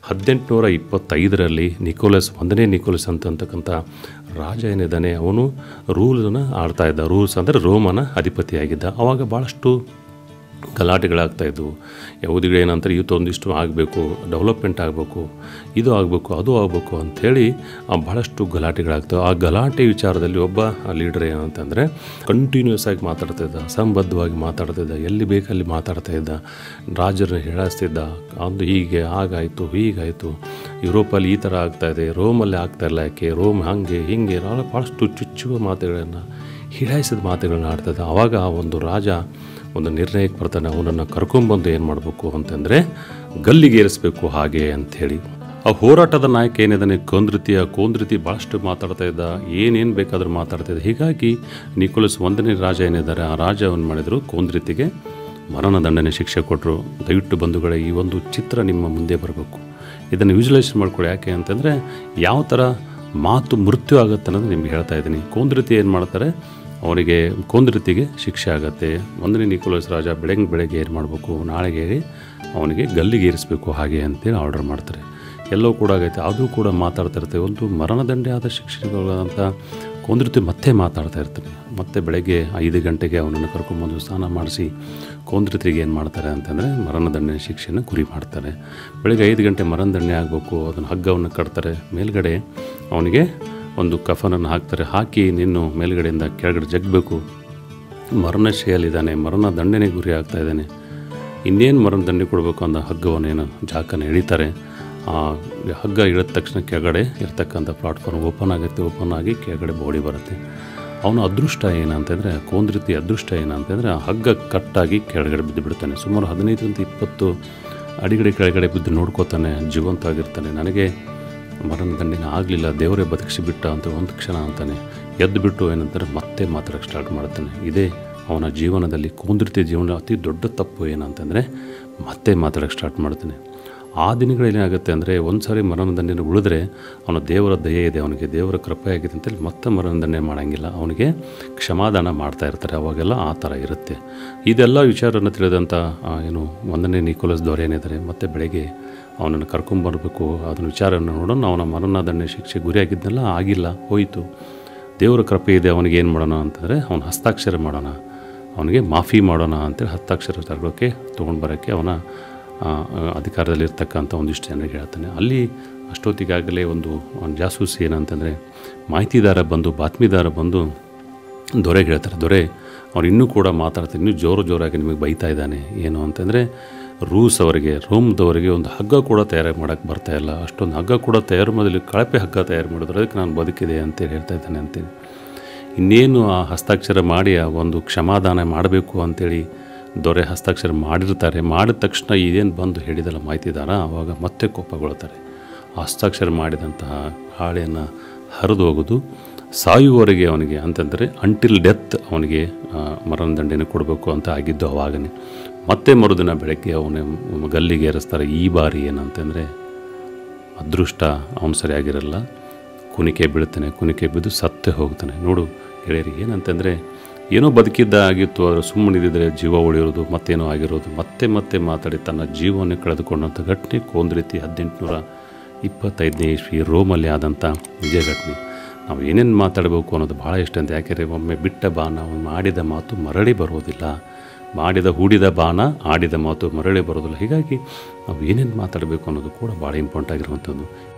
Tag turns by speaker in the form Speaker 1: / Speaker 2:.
Speaker 1: ಹದಿನೆಂಟುನೂರ ಇಪ್ಪತ್ತೈದರಲ್ಲಿ ನಿಕೋಲಸ್ ಒಂದನೇ ನಿಕೋಲಸ್ ಅಂತಕ್ಕಂಥ ರಾಜ ಏನಿದ್ದಾನೆ ಅವನು ರೂಲನ್ನು ಆಳ್ತಾ ಇದ್ದ ರೂಲ್ಸ್ ಅಂದರೆ ರೋಮನ ಅಧಿಪತಿಯಾಗಿದ್ದ ಆವಾಗ ಭಾಳಷ್ಟು ಗಲಾಟೆಗಳಾಗ್ತಾ ಇದ್ವು ಯಹೂದಿಗಳು ಏನಂತಾರೆ ಇವತ್ತು ಒಂದಿಷ್ಟು ಆಗಬೇಕು ಡೆವಲಪ್ಮೆಂಟ್ ಆಗಬೇಕು ಇದು ಆಗಬೇಕು ಅದು ಆಗಬೇಕು ಅಂಥೇಳಿ ಆ ಭಾಳಷ್ಟು ಗಲಾಟೆಗಳಾಗ್ತವೆ ಆ ಗಲಾಟೆ ವಿಚಾರದಲ್ಲಿ ಒಬ್ಬ ಲೀಡರ್ ಏನಂತಂದರೆ ಕಂಟಿನ್ಯೂಸ್ ಆಗಿ ಮಾತಾಡ್ತಾ ಇದ್ದ ಅಸಂಬದ್ಧವಾಗಿ ಮಾತಾಡ್ತಾ ಇದ್ದ ಎಲ್ಲಿ ಬೇಕಲ್ಲಿ ಮಾತಾಡ್ತಾ ಇದ್ದ ರಾಜರನ್ನ ಹೇಳಾಸ್ತಿದ್ದ ಅಂದು ಹೀಗೆ ಹಾಗಾಯಿತು ಹೀಗಾಯಿತು ಯುರೋಪಲ್ಲಿ ಈ ಥರ ಆಗ್ತಾ ಇದೆ ರೋಮಲ್ಲಿ ಆಗ್ತಾ ಇಲ್ಲ ಯಾಕೆ ರೋಮ್ ಹಾಗೆ ಹಿಂಗೆ ಭಾಳಷ್ಟು ಚುಚ್ಚುವ ಮಾತುಗಳನ್ನು ಹಿಡಾಯಿಸಿದ ಮಾತುಗಳನ್ನ ಆಡ್ತದೆ ಆವಾಗ ಆ ಒಂದು ರಾಜ ಒಂದು ನಿರ್ಣಯಕ್ಕೆ ಬರ್ತಾನೆ ಅವನನ್ನು ಕರ್ಕೊಂಬಂದು ಏನು ಮಾಡಬೇಕು ಅಂತಂದರೆ ಗಲ್ಲಿಗೆ ಏರಿಸ್ಬೇಕು ಹಾಗೆ ಅಂಥೇಳಿ ಆ ಹೋರಾಟದ ನಾಯಕ ಏನಿದ್ದಾನೆ ಕೋಂದ್ರತಿಯ ಕೋಂದ್ರತಿ ಭಾಳಷ್ಟು ಮಾತಾಡ್ತಾ ಇದ್ದ ಏನೇನು ಬೇಕಾದರೂ ಮಾತಾಡ್ತಾ ಇದ್ದ ಹೀಗಾಗಿ ನಿಕೋಲಸ್ ಒಂದನೇ ರಾಜ ಏನಿದ್ದಾರೆ ಆ ರಾಜ ಅವನು ಮಾಡಿದರು ಕೋಂದ್ರತಿಗೆ ಮರಣದಂಡನೆ ಶಿಕ್ಷೆ ಕೊಟ್ಟರು ದಯವಿಟ್ಟು ಬಂಧುಗಳೇ ಈ ಒಂದು ಚಿತ್ರ ನಿಮ್ಮ ಮುಂದೆ ಬರಬೇಕು ಇದನ್ನು ವಿಜುವಲೈಸ್ ಮಾಡ್ಕೊಳ್ಳಿ ಯಾಕೆ ಅಂತಂದರೆ ಯಾವ ಥರ ಮಾತು ಮೃತ್ಯು ಆಗುತ್ತೆ ಅನ್ನೋದು ನಿಮ್ಗೆ ಹೇಳ್ತಾ ಇದ್ದೀನಿ ಕೋಂದ್ರತಿ ಏನು ಮಾಡ್ತಾರೆ ಅವನಿಗೆ ಕೊಂದ್ರತಿಗೆ ಶಿಕ್ಷೆ ಆಗುತ್ತೆ ಒಂದನೇ ನಿಕೋಲಸ್ ರಾಜ ಬೆಳಗ್ಗೆ ಬೆಳಗ್ಗೆ ಏನು ಮಾಡಬೇಕು ನಾಳೆಗೆ ಹೇಳಿ ಅವನಿಗೆ ಗಲ್ಲಿಗೆ ಏರಿಸಬೇಕು ಹಾಗೆ ಅಂತೇಳಿ ಆರ್ಡರ್ ಮಾಡ್ತಾರೆ ಎಲ್ಲವೂ ಕೂಡ ಆಗೈತೆ ಅದು ಕೂಡ ಮಾತಾಡ್ತಾ ಇರ್ತೇವೆ ಒಂದು ಮರಣದಂಡೆ ಆದ ಶಿಕ್ಷೆಗಳಂತ ಕೊಂದ್ರತಿ ಮತ್ತೆ ಮಾತಾಡ್ತಾ ಇರ್ತಾನೆ ಮತ್ತೆ ಬೆಳಗ್ಗೆ ಐದು ಗಂಟೆಗೆ ಅವನನ್ನು ಕರ್ಕೊಂಬಂದು ಸ್ನಾನ ಮಾಡಿಸಿ ಕೊಂದ್ರತಿಗೆ ಏನು ಮಾಡ್ತಾರೆ ಅಂತಂದರೆ ಮರಣದಂಡನೆ ಶಿಕ್ಷೆನ ಗುರಿ ಮಾಡ್ತಾರೆ ಬೆಳಗ್ಗೆ ಐದು ಗಂಟೆ ಮರಣದಂಡನೆ ಆಗಬೇಕು ಅದನ್ನು ಹಗ್ಗವನ್ನು ಕಟ್ತಾರೆ ಮೇಲ್ಗಡೆ ಅವನಿಗೆ ಒಂದು ಕಫನನ್ನು ಹಾಕ್ತಾರೆ ಹಾಕಿ ನಿನ್ನು ಮೇಲ್ಗಡೆಯಿಂದ ಕೆಳಗಡೆ ಜಗ್ಬೇಕು ಮರಣಶೆಯಲ್ಲಿದ್ದಾನೆ ಮರಣ ದಂಡನೆ ಗುರಿ ಆಗ್ತಾ ಇದ್ದಾನೆ ಇನ್ನೇನು ಮರಣ ದಂಡೆ ಕೊಡಬೇಕು ಅನ್ನೋ ಹಗ್ಗವನ್ನು ಏನು ಜಾಕನ್ನು ಎಳಿತಾರೆ ಆ ಹಗ್ಗ ಇಳಿದ ತಕ್ಷಣ ಕೆಳಗಡೆ ಇರ್ತಕ್ಕಂಥ ಪ್ಲಾಟ್ಫಾರ್ಮ್ ಓಪನ್ ಆಗುತ್ತೆ ಓಪನ್ ಆಗಿ ಕೆಳಗಡೆ ಬಾಡಿ ಬರುತ್ತೆ ಅವನ ಅದೃಷ್ಟ ಏನಂತಂದರೆ ಕೋಂದ್ರತಿ ಅದೃಷ್ಟ ಏನಂತಂದರೆ ಆ ಹಗ್ಗ ಕಟ್ಟಾಗಿ ಕೆಳಗಡೆ ಬಿದ್ದು ಬಿಡ್ತಾನೆ ಸುಮಾರು ಹದಿನೈದರಿಂದ ಇಪ್ಪತ್ತು ಅಡಿಗಡೆ ಕೆಳಗಡೆ ಬಿದ್ದು ನೋಡ್ಕೋತಾನೆ ಜೀವಂತವಾಗಿರ್ತಾನೆ ನನಗೆ ಮರಣ ದಂಡಿನ ಆಗಲಿಲ್ಲ ದೇವರೇ ಬದುಕಿಸಿ ಬಿಟ್ಟ ಅಂತ ಒಂದು ಕ್ಷಣ ಅಂತಾನೆ ಎದ್ದು ಬಿಟ್ಟು ಏನಂತಾರೆ ಮತ್ತೆ ಮಾತಾಡೋಕ್ಕೆ ಸ್ಟಾರ್ಟ್ ಮಾಡ್ತಾನೆ ಇದೇ ಅವನ ಜೀವನದಲ್ಲಿ ಕುಂದಿರ್ತಿ ಜೀವನ ಅತಿ ದೊಡ್ಡ ತಪ್ಪು ಏನಂತಂದರೆ ಮತ್ತೆ ಮಾತಾಡೋಕ್ಕೆ ಸ್ಟಾರ್ಟ್ ಮಾಡ್ತಾನೆ ಆ ದಿನಗಳಲ್ಲಿ ಏನಾಗುತ್ತೆ ಅಂದರೆ ಒಂದು ಸಾರಿ ಮರಣದಂಡನೆ ಉಳಿದ್ರೆ ಅವನ ದೇವರ ದಯೆ ಇದೆ ಅವನಿಗೆ ದೇವರ ಕೃಪೆ ಆಗಿದೆ ಅಂತೇಳಿ ಮತ್ತೆ ಮರಣದಂಡನೆ ಮಾಡೋಂಗಿಲ್ಲ ಅವನಿಗೆ ಕ್ಷಮಾದಾನ ಮಾಡ್ತಾ ಇರ್ತಾರೆ ಅವಾಗೆಲ್ಲ ಆ ಥರ ಇರುತ್ತೆ ಇದೆಲ್ಲ ವಿಚಾರವನ್ನು ತಿಳಿದಂಥ ಆ, ಏನು ಒಂದನೇ ನಿಕೋಲಸ್ ದೊರೆ ಏನಿದ್ದಾರೆ ಮತ್ತೆ ಬೆಳಗ್ಗೆ ಅವನನ್ನು ಕರ್ಕೊಂಬರ್ಬೇಕು ಅದನ್ನ ವಿಚಾರವನ್ನು ನೋಡೋಣ ಅವನ ಮರಣದಂಡನೆ ಶಿಕ್ಷೆ ಗುರಿಯಾಗಿದ್ದೆಲ್ಲ ಆಗಿಲ್ಲ ಹೋಯಿತು ದೇವರ ಕೃಪೆ ಇದೆ ಅವನಿಗೆ ಏನು ಮಾಡೋಣ ಅಂತಂದರೆ ಅವನ ಹಸ್ತಾಕ್ಷರ ಮಾಡೋಣ ಅವನಿಗೆ ಮಾಫಿ ಮಾಡೋಣ ಅಂತೇಳಿ ಹಸ್ತಾಕ್ಷರ ತಗೊಳ್ಳೋಕ್ಕೆ ತೊಗೊಂಡು ಬರೋಕ್ಕೆ ಅವನ ಆ, ಅಧಿಕಾರದಲ್ಲಿರ್ತಕ್ಕಂಥ ಒಂದಿಷ್ಟು ಜನರಿಗೆ ಹೇಳ್ತಾನೆ ಅಲ್ಲಿ ಅಷ್ಟೊತ್ತಿಗಾಗಲೇ ಒಂದು ಒಂದು ಜಾಸೂಸಿ ಏನಂತಂದರೆ ಮಾಹಿತಿದಾರ ಬಂದು ಬಾತ್ಮೀದಾರ ಬಂದು ದೊರೆಗೆ ಹೇಳ್ತಾರೆ ದೊರೆ ಅವ್ರು ಇನ್ನೂ ಕೂಡ ಮಾತಾಡ್ತಾರೆ ಇನ್ನೂ ಜೋರು ಜೋರಾಗಿ ನಿಮಗೆ ಬೈತಾ ಇದ್ದಾನೆ ಏನು ಅಂತಂದರೆ ರೂಸ್ ಅವರಿಗೆ ರೋಮ್ದವರಿಗೆ ಒಂದು ಹಗ್ಗ ಕೂಡ ತಯಾರು ಮಾಡೋಕ್ಕೆ ಬರ್ತಾ ಇಲ್ಲ ಅಷ್ಟೊಂದು ಹಗ್ಗ ಕೂಡ ತಯಾರು ಮಾಡಲಿ ಕಳಪೆ ಹಗ್ಗ ತಯಾರು ಮಾಡಿದ್ರು ಅದಕ್ಕೆ ನಾನು ಬದುಕಿದೆ ಅಂತೇಳಿ ಹೇಳ್ತಾ ಇದ್ದಾನೆ ಅಂತೇಳಿ ಇನ್ನೇನು ಆ ಹಸ್ತಾಕ್ಷರ ಮಾಡಿ ಆ ಒಂದು ಕ್ಷಮಾದಾನ ಮಾಡಬೇಕು ಅಂತೇಳಿ ದೊರೆ ಹಸ್ತಾಕ್ಷರ ಮಾಡಿರ್ತಾರೆ ಮಾಡಿದ ತಕ್ಷಣ ಇದೇನು ಬಂದು ಹೇಳಿದಲ್ಲ ಮಾಹಿತಿದಾರ ಆವಾಗ ಮತ್ತೆ ಕೋಪಗೊಳ್ತಾರೆ ಆ ಹಸ್ತಾಕ್ಷರ ಮಾಡಿದಂತಹ ಹಾಳೆಯನ್ನು ಹರಿದು ಹೋಗೋದು ಸಾಯುವವರೆಗೆ ಅವನಿಗೆ ಅಂತಂದರೆ ಅಂಟಿಲ್ ಡೆತ್ ಅವನಿಗೆ ಆ, ಮರಣದಂಡನೆ ಕೊಡಬೇಕು ಅಂತ ಆಗಿದ್ದು ಅವಾಗನೇ ಮತ್ತೆ ಮರುದಿನ ಬೆಳಗ್ಗೆ ಅವನ ಗಲ್ಲಿಗೆ ಏರಿಸ್ತಾರೆ ಈ ಬಾರಿ ಏನಂತಂದರೆ ಅದೃಷ್ಟ ಅವನು ಸರಿಯಾಗಿರಲ್ಲ ಕುಣಿಕೆ ಬೀಳ್ತಾನೆ ಕುಣಿಕೆ ಬಿದ್ದು ಸತ್ತೇ ಹೋಗ್ತಾನೆ ನೋಡು ಗೆಳೆಯರಿ ಏನಂತಂದರೆ ಏನೋ ಬದುಕಿದ್ದ ಆಗಿತ್ತು ಆದರೆ ಸುಮ್ಮನಿದ್ದರೆ ಜೀವ ಉಳಿಯೋದು ಮತ್ತೇನೋ ಆಗಿರೋದು ಮತ್ತೆ ಮತ್ತೆ ಮಾತಾಡಿ ತನ್ನ ಜೀವವನ್ನು ಕಳೆದುಕೊಂಡಂಥ ಘಟನೆ ಕೋಂದ್ರೀತಿ ಹದಿನೆಂಟುನೂರ ಇಪ್ಪತ್ತೈದನೇ ಇಸ್ವಿ ರೋಮಲ್ಲಿ ಆದಂಥ ನಿಜ ಘಟನೆ ನಾವು ಏನೇನು ಮಾತಾಡಬೇಕು ಅನ್ನೋದು ಭಾಳ ಇಷ್ಟ ಅಂತ ಯಾಕೆಂದರೆ ಒಮ್ಮೆ ಬಿಟ್ಟ ಬಾಣ ಒಮ್ಮೆ ಮಾಡಿದ ಮಾತು ಮರಳಿ ಬರೋದಿಲ್ಲ ಮಾಡಿದ ಹೂಡಿದ ಬಾಣ ಆಡಿದ ಮಾತು ಮರಳಿ ಬರೋದಿಲ್ಲ ಹೀಗಾಗಿ ನಾವು ಏನೇನು ಮಾತಾಡಬೇಕು ಅನ್ನೋದು ಕೂಡ ಭಾಳ ಇಂಪಾರ್ಟೆಂಟ್ ಆಗಿರುವಂಥದ್ದು